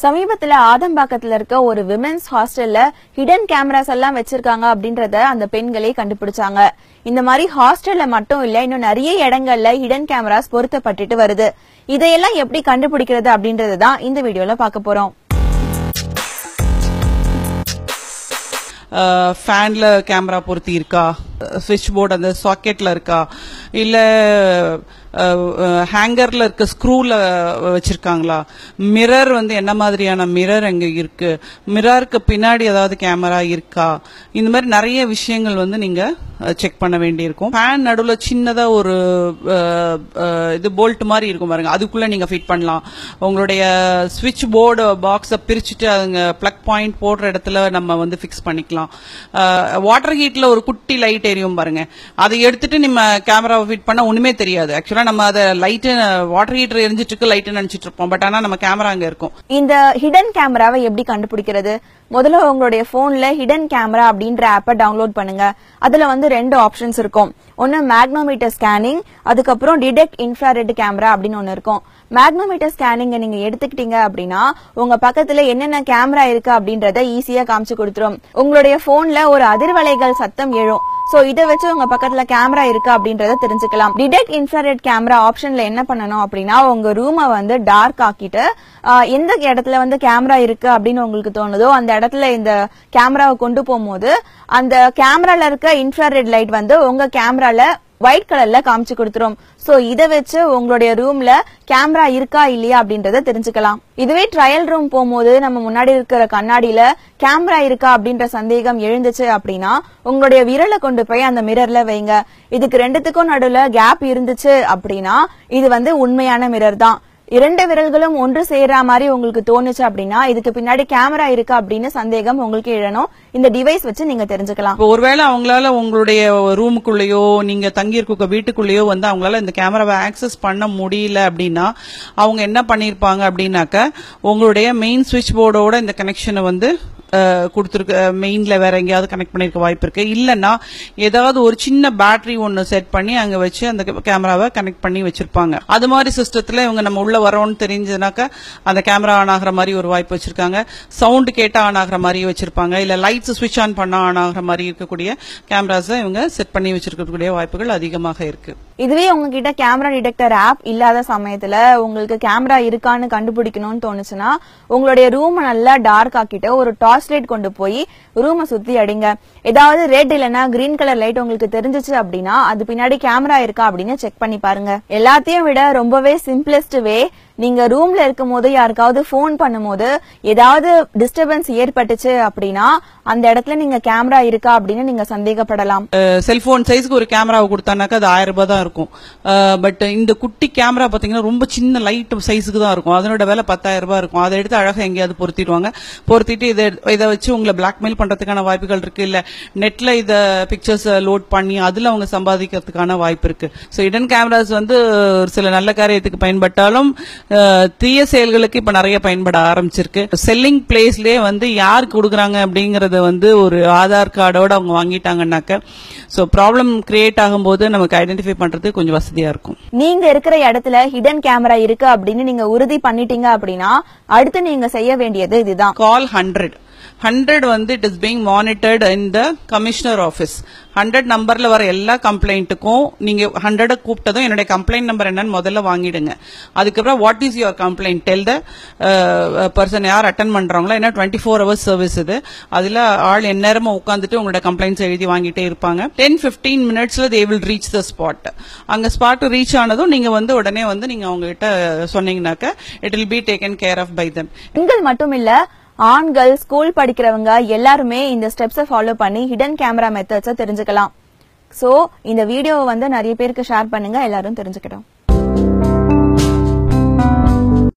சமீபத்துல ஆதம்பாக்கத்துல இருக்க ஒரு விமென்ஸ் ஹாஸ்டல்ல ஹிடன் கேமராஸ் எல்லாம் வச்சிருக்காங்க அப்படின்றத அந்த பெண்களே கண்டுபிடிச்சாங்க இந்த மாதிரி ஹாஸ்டல்ல மட்டும் இல்ல இன்னும் நிறைய இடங்கள்ல ஹிடன் கேமராஸ் பொருத்தப்பட்டுட்டு வருது இதையெல்லாம் எப்படி கண்டுபிடிக்கிறது அப்படின்றது தான் இந்த வீடியோல பார்க்க போறோம் ஃபேன்ல கேமரா பொருத்தி இருக்கா சுவிட்ச் போர்டு அந்த சாக்கெட்ல இருக்கா இல்ல ஹேங்கர்ல இருக்க ஸ்க்ரூல வச்சிருக்காங்களா மிரர் வந்து என்ன மாதிரியான மிரர் அங்க இருக்கு மிரருக்கு பின்னாடி ஏதாவது கேமரா இருக்கா இந்த மாதிரி நிறைய விஷயங்கள் வந்து நீங்க செக் பண்ண வேண்டியிருக்கும் ஃபேன் நடுவுல சின்னதா ஒரு அஹ், அஹ், இது போல்ட் மாதிரி இருக்கும் பாருங்க அதுக்குள்ள நீங்க ஃபிட் பண்ணலாம் உங்களுடைய சுவிட்ச் போர்டு பாக்ஸை பிரிச்சுட்டு அதுங்க பிளக் பாயிண்ட் போடுற இடத்துல நம்ம வந்து ஃபிக்ஸ் பண்ணிக்கலாம் வாட்டர் ஹீட்ல ஒரு குட்டி லைட் எரியும் பாருங்க அதை எடுத்துட்டு நம்ம கேமராவை ஃபிட் பண்ண ஒண்ணுமே தெரியாது ஆக்சுவலா நம்ம அதை லைட்டு வாட்டர் ஹீட்டர் எரிஞ்சிட்டு இருக்கு லைட்டு நினைச்சிட்டு இருப்போம் பட் ஆனா நம்ம கேமரா அங்க இருக்கும் இந்த ஹிடன் கேமராவை எப்படி கண்டுபிடிக்கிறது முதல்ல உங்களுடைய போன்ல ஹிடன் கேமரா அப்படின்ற ஆப்பை டவுன்லோட் பண்ணுங்க அதுல வந்து ரெண்டு ஆப்ஷன்ஸ் இருக்கும் ஒன்னு மேக்னோமீட்டர் ஸ்கேனிங் அதுக்கப்புறம் டிடெக்ட் இன்ஃப்ராரெட் கேமரா அப்படின்னு ஒன்னு இருக்கும் மேக்னோமீட்டர் ஸ்கேனிங்க நீங்க எடுத்துக்கிட்டீங்க அப்படின்னா உங்க பக்கத்துல என்னென்ன கேமரா இருக்கு அப்படின்றத ஈஸியா காமிச்சு கொடுத்துரும் உங்களுடைய போன்ல ஒரு அதிர்வலைகள் சத்தம் எழும் சோ இதை வச்சு உங்க பக்கத்துல கேமரா இருக்கு அப்படின்றத தெரிஞ்சுக்கலாம் டிடெக்ட் இன்ஃப்ராரெட் கேமரா ஆப்ஷன்ல என்ன பண்ணணும் அப்படின்னா உங்க ரூமை வந்து டார்க் ஆக்கிட்டு ஆஹ், எந்த இடத்துல வந்து கேமரா இருக்கு அப்படின்னு உங்களுக்கு தோணுதோ அந்த இடத்துல இந்த கேமராவை கொண்டு போகும்போது அந்த கேமரால இருக்க இன்ஃப்ராரெட் லைட் வந்து உங்க கேமரால ஒயிட் கலர்ல காமிச்சு கொடுத்துரும் சோ இத வச்சு உங்களுடைய ரூம்ல கேமரா இருக்கா இல்லையா அப்படின்றத தெரிஞ்சுக்கலாம் இதுவே ட்ரையல் ரூம் போகும்போது நம்ம முன்னாடி இருக்கிற கண்ணாடியில கேமரா இருக்கா அப்படின்ற சந்தேகம் எழுந்துச்சு அப்படின்னா உங்களுடைய விரலை கொண்டு போய் அந்த மிரர்ல வைங்க இதுக்கு ரெண்டுத்துக்கும் நடுவுல கேப் இருந்துச்சு அப்படின்னா இது வந்து உண்மையான மிரர் தான் இரண்டு விரல்களும் ஒன்று சேர்ற மாதிரி உங்களுக்கு தோணுச்சு அப்படின்னா இதுக்கு பின்னாடி கேமரா இருக்கா அப்படின்னு சந்தேகம் உங்களுக்கு எழணும் இந்த டிவைஸ் வச்சு நீங்க தெரிஞ்சுக்கலாம் இப்போ ஒருவேளை அவங்களால உங்களுடைய ரூமுக்குள்ளேயோ நீங்க தங்கி இருக்க வீட்டுக்குள்ளேயோ வந்து அவங்களால இந்த கேமராவை ஆக்சஸ் பண்ண முடியல அப்படின்னா அவங்க என்ன பண்ணிருப்பாங்க அப்படின்னாக்க உங்களுடைய மெயின் சுவிட்ச் போர்டோட இந்த கனெக்ஷனை வந்து கொடுத்துருக்க மெயின்ல வேற எங்கேயாவது கனெக்ட் பண்ணிருக்க வாய்ப்பு இருக்கு இல்லைன்னா ஏதாவது ஒரு சின்ன பேட்டரி ஒன்னு செட் பண்ணி அங்க வச்சு அந்த கேமராவை கனெக்ட் பண்ணி வச்சிருப்பாங்க அது மாதிரி சிஸ்டத்துல இவங்க நம்ம உள்ள வரோம்னு தெரிஞ்சதுனாக்க அந்த கேமரா ஆன் ஆகிற மாதிரி ஒரு வாய்ப்பு வச்சிருக்காங்க சவுண்ட் கேட்டா ஆன் ஆகிற மாதிரி வச்சிருப்பாங்க இல்ல லைட்ஸ் சுவிட்ச் ஆன் பண்ணா ஆன் ஆகிற மாதிரி இருக்கக்கூடிய கேமராஸை இவங்க செட் பண்ணி வச்சிருக்கக்கூடிய வாய்ப்புகள் அதிகமாக இருக்கு இதுவே உங்ககிட்ட கேமரா டிடெக்டர் ஆப் இல்லாத சமயத்துல உங்களுக்கு கேமரா இருக்கான்னு கண்டுபிடிக்கணும்னு தோணுச்சுன்னா உங்களுடைய ரூம் நல்லா டார்க் ஆக்கிட்டு ஒரு டார்ச் லைட் கொண்டு போய் ரூமை சுத்தி அடிங்க ஏதாவது ரெட் இல்லைன்னா கிரீன் கலர் லைட் உங்களுக்கு தெரிஞ்சுச்சு அப்படின்னா அது பின்னாடி கேமரா இருக்கா அப்படின்னு செக் பண்ணி பாருங்க எல்லாத்தையும் விட ரொம்பவே சிம்பிளஸ்ட் வே நீங்க ரூம்ல இருக்கும் போது யாருக்காவது ஃபோன் பண்ணும்போது ஏதாவது டிஸ்டர்பன்ஸ் ஏற்பட்டுச்சு அப்படின்னா அந்த இடத்துல நீங்க கேமரா இருக்கா அப்படின்னு நீங்க சந்தேகப்படலாம் செல்போன் சைஸ்க்கு ஒரு கேமராவை கொடுத்தானாக்கா அது ஆயிரம் ரூபாய் தான் இருக்கும் பட் இந்த குட்டி கேமரா பாத்தீங்கன்னா ரொம்ப சின்ன லைட் சைஸுக்கு தான் இருக்கும் அதனோட விலை பத்தாயிரம் ரூபாய் இருக்கும் அதை எடுத்து அழகா எங்கேயாவது பொருத்திடுவாங்க பொருத்திட்டு இதை இதை வச்சு உங்களை பிளாக்மெயில் பண்றதுக்கான வாய்ப்புகள் இருக்கு இல்ல நெட்ல இத பிக்சர்ஸ் லோட் பண்ணி அதுல அவங்க சம்பாதிக்கிறதுக்கான வாய்ப்பு இருக்கு ஸோ இடன் கேமராஸ் வந்து ஒரு சில நல்ல காரியத்துக்கு பயன்பட்டாலும் அஹ், தீய செயல்களுக்கு இப்ப நிறைய பயன்பட ஆரம்பிச்சிருக்கு செல்லிங் பிளேஸ்லயே வந்து யார் கொடுக்குறாங்க அப்படிங்கறத வந்து ஒரு ஆதார் கார்டோட அவங்க வாங்கிட்டாங்கன்னாக்க ஸோ ப்ராப்ளம் கிரியேட் ஆகும்போது நமக்கு ஐடென்டிஃபை பண்றது கொஞ்சம் வசதியா இருக்கும் நீங்க இருக்கிற இடத்துல ஹிடன் கேமரா இருக்கு அப்படின்னு நீங்க உறுதி பண்ணிட்டீங்க அப்படின்னா அடுத்து நீங்க செய்ய வேண்டியது இதுதான் கால் ஹண்ட்ரட் ஹண்ட்ரட் வந்து it is being monitored in the commissioner office hundred நம்பர்ல வர எல்லா கம்ப்ளைண்ட்டுக்கும் நீங்க ஹண்ட்ரட கூப்பிட்டதும் என்னுடைய கம்ப்ளைண்ட் நம்பர் என்னன்னு முதல்ல வாங்கிடுங்க அதுக்கப்புறம் what is your complaint tell the person யார் அட்டன் பண்றாங்களோ ஏன்னா டுவெண்ட்டி ஃபோர் ஹவர்ஸ் சர்வீஸ் இது அதுல ஆள் எந்நேரமும் உட்காந்துட்டு உங்களோட கம்ப்ளைண்ட்ஸ் எழுதி வாங்கிட்டே இருப்பாங்க டென் பிப்டீன் மினிட்ஸ்ல they will reach the spot அங்க ஸ்பாட் ரீச் ஆனதும் நீங்க வந்து உடனே வந்து நீங்க அவங்க கிட்ட சொன்னீங்கன்னாக்க it will be taken care of by them பெண்கள் மட்டும் இல்ல ஆண்கள் ஸ்கூல் படிக்கிறவங்க எல்லாருமே இந்த ஸ்டெப்ஸை ஃபாலோ பண்ணி ஹிடன் கேமரா மெத்தட்ஸை தெரிஞ்சுக்கலாம் சோ இந்த வீடியோவை வந்து நிறைய பேருக்கு ஷேர் பண்ணுங்க எல்லாரும் தெரிஞ்சுக்கிட்டோம்